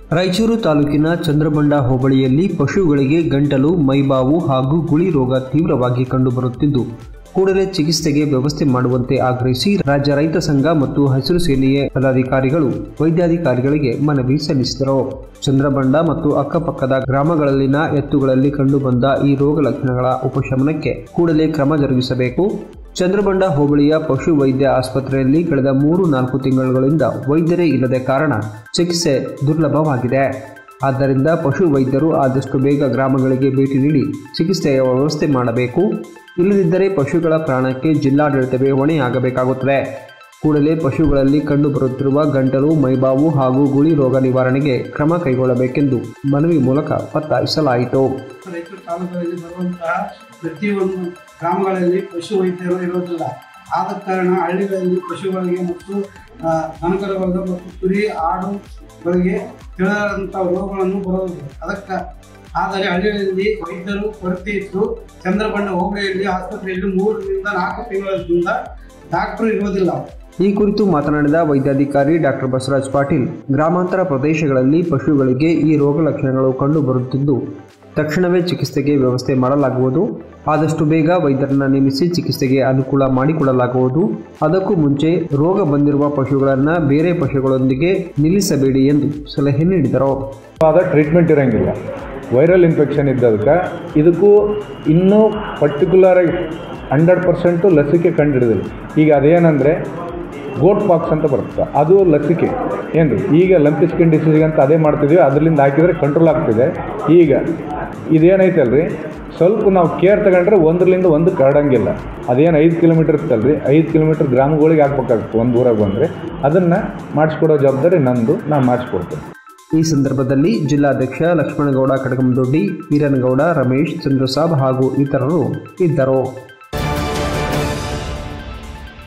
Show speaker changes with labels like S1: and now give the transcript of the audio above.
S1: ರಾಯಚೂರು ತಾಲೂಕಿನ ಚಂದ್ರಬಂಡ ಹೋಬಳಿಯಲ್ಲಿ ಪಶುಗಳಿಗೆ ಗಂಟಲು ಮೈಬಾವು ಹಾಗೂ ಗುಳಿ ರೋಗ ತೀವ್ರವಾಗಿ ಕಂಡುಬರುತ್ತಿದ್ದು ಕೂಡಲೇ ಚಿಕಿತ್ಸೆಗೆ ವ್ಯವಸ್ಥೆ ಮಾಡುವಂತೆ ಆಗ್ರಹಿಸಿ ರಾಜ್ಯ ರೈತ ಸಂಘ ಮತ್ತು ಹಸಿರು ಸೇನೆಯ ಪದಾಧಿಕಾರಿಗಳು ವೈದ್ಯಾಧಿಕಾರಿಗಳಿಗೆ ಮನವಿ ಸಲ್ಲಿಸಿದರು ಚಂದ್ರಬಂಡ ಮತ್ತು ಅಕ್ಕಪಕ್ಕದ ಗ್ರಾಮಗಳಲ್ಲಿನ ಎತ್ತುಗಳಲ್ಲಿ ಕಂಡುಬಂದ ಈ ರೋಗ ಲಕ್ಷಣಗಳ ಉಪಶಮನಕ್ಕೆ ಕೂಡಲೇ ಕ್ರಮ ಜರುಗಿಸಬೇಕು ಚಂದ್ರಬಂಡ ಹೋಬಳಿಯ ಪಶು ವೈದ್ಯ ಆಸ್ಪತ್ರೆಯಲ್ಲಿ ಕಳೆದ ಮೂರು ನಾಲ್ಕು ತಿಂಗಳುಗಳಿಂದ ವೈದ್ಯರೇ ಇಲ್ಲದ ಕಾರಣ ಚಿಕಿತ್ಸೆ ದುರ್ಲಭವಾಗಿದೆ ಆದ್ದರಿಂದ ಪಶು ವೈದ್ಯರು ಆದಷ್ಟು ಬೇಗ ಗ್ರಾಮಗಳಿಗೆ ಭೇಟಿ ನೀಡಿ ಚಿಕಿತ್ಸೆಯ ವ್ಯವಸ್ಥೆ ಮಾಡಬೇಕು ಇಲ್ಲದಿದ್ದರೆ ಪಶುಗಳ ಪ್ರಾಣಕ್ಕೆ ಜಿಲ್ಲಾಡಳಿತವೇ ಹೊಣೆಯಾಗಬೇಕಾಗುತ್ತದೆ ಕೂಡಲೇ ಪಶುಗಳಲ್ಲಿ ಕಂಡುಬರುತ್ತಿರುವ ಗಂಟಲು ಮೈಬಾವು ಹಾಗೂ ಗುಳಿ ರೋಗ ನಿವಾರಣೆಗೆ ಕ್ರಮ ಕೈಗೊಳ್ಳಬೇಕೆಂದು ಮನವಿ ಮೂಲಕ ಒತ್ತಾಯಿಸಲಾಯಿತು
S2: ರಾಯಚೂರು ತಾಲೂಕಿನಲ್ಲಿ ಬರುವಂತಹ ಪ್ರತಿಯೊಂದು ಗ್ರಾಮಗಳಲ್ಲಿ ಪಶು ವೈದ್ಯರು ಇರೋದಿಲ್ಲ ಆದ ಕಾರಣ ಹಳ್ಳಿಗಳಲ್ಲಿ ಪಶುಗಳಿಗೆ ಮತ್ತು ಆ, ದನಕರುಗಳಿಗೆ ಮತ್ತು ಕುರಿ ಆಡುಗಳಿಗೆ ತಿಳಿದಂಥ ರೋಗಗಳನ್ನು ಬರುವುದು ಅದಕ್ಕೆ ಆದರೆ ಹಳ್ಳಿಗಳಲ್ಲಿ ವೈದ್ಯರು ಕೊರತೆ ಇದ್ದು ಚಂದ್ರಬಣ್ಣ ಹೋಬಳಿಯಲ್ಲಿ ಆಸ್ಪತ್ರೆಯಲ್ಲಿ ಮೂರರಿಂದ ನಾಲ್ಕು ತಿಂಗಳಿಂದ ಡಾಕ್ಟರ್ ಇರೋದಿಲ್ಲ
S1: ಈ ಕುರಿತು ಮಾತನಾಡಿದ ವೈದ್ಯಾಧಿಕಾರಿ ಡಾಕ್ಟರ್ ಬಸವರಾಜ್ ಪಾಟೀಲ್ ಗ್ರಾಮಾಂತರ ಪ್ರದೇಶಗಳಲ್ಲಿ ಪಶುಗಳಿಗೆ ಈ ರೋಗ ಲಕ್ಷಣಗಳು ಕಂಡುಬರುತ್ತಿದ್ದು ತಕ್ಷಣವೇ ಚಿಕಿತ್ಸೆಗೆ ವ್ಯವಸ್ಥೆ ಮಾಡಲಾಗುವುದು ಆದಷ್ಟು ಬೇಗ ವೈದ್ಯರನ್ನ ನೇಮಿಸಿ ಚಿಕಿತ್ಸೆಗೆ ಅನುಕೂಲ ಮಾಡಿಕೊಡಲಾಗುವುದು ಅದಕ್ಕೂ ಮುಂಚೆ ರೋಗ ಬಂದಿರುವ ಪಶುಗಳನ್ನು ಬೇರೆ ಪಶುಗಳೊಂದಿಗೆ ನಿಲ್ಲಿಸಬೇಡಿ ಎಂದು ಸಲಹೆ ನೀಡಿದರು
S3: ಆದ ಟ್ರೀಟ್ಮೆಂಟ್ ಇರೋಂಗಿಲ್ಲ ವೈರಲ್ ಇನ್ಫೆಕ್ಷನ್ ಇದ್ದದಕ್ಕೆ ಇದಕ್ಕೂ ಇನ್ನೂ ಪರ್ಟಿಕ್ಯುಲರಾಗಿ ಹಂಡ್ರೆಡ್ ಪರ್ಸೆಂಟು ಲಸಿಕೆ ಕಂಡುಹಿಡಿದಿಲ್ಲ ಈಗ ಅದೇನಂದರೆ ಗೋಟ್ ಪಾಕ್ಸ್ ಅಂತ ಬರುತ್ತೆ ಅದು ಲಸಿಕೆ ಏನು ರೀ ಈಗ ಲಂಪಿ ಸ್ಕಿನ್ ಡಿಸೀಸ್ಗೆ ಅಂತ ಅದೇ ಮಾಡ್ತಿದ್ವಿ ಅದರಿಂದ ಹಾಕಿದರೆ ಕಂಟ್ರೋಲ್ ಆಗ್ತಿದೆ ಈಗ ಇದೇನೈತಲ್ಲ ರೀ ಸ್ವಲ್ಪ ನಾವು ಕೇರ್ ತಗೊಂಡ್ರೆ ಒಂದರಿಂದ ಒಂದು ಕರಡಂಗಿಲ್ಲ ಅದೇನು ಐದು ಕಿಲೋಮೀಟ್ರ್ ಇರ್ತಲ್ಲ ರೀ ಐದು ಕಿಲೋಮೀಟ್ರ್ ಗ್ರಾಮಗಳಿಗೆ ಹಾಕ್ಬೇಕಾಗ್ತದೆ ಒಂದು ಊರಾಗ ಬಂದರೆ ಅದನ್ನು ಮಾಡಿಸ್ಕೊಡೋ ಜವಾಬ್ದಾರಿ ನಂದು ನಾನು ಮಾಡಿಸ್ಕೊಡ್ತೇನೆ
S1: ಈ ಸಂದರ್ಭದಲ್ಲಿ ಜಿಲ್ಲಾಧ್ಯಕ್ಷ ಲಕ್ಷ್ಮಣಗೌಡ ಕಡಗಂದೊಡ್ಡಿ ವೀರನಗೌಡ ರಮೇಶ್ ಚಂದ್ರಸಾಬ್ ಹಾಗೂ ಇತರರು ಇದ್ದರು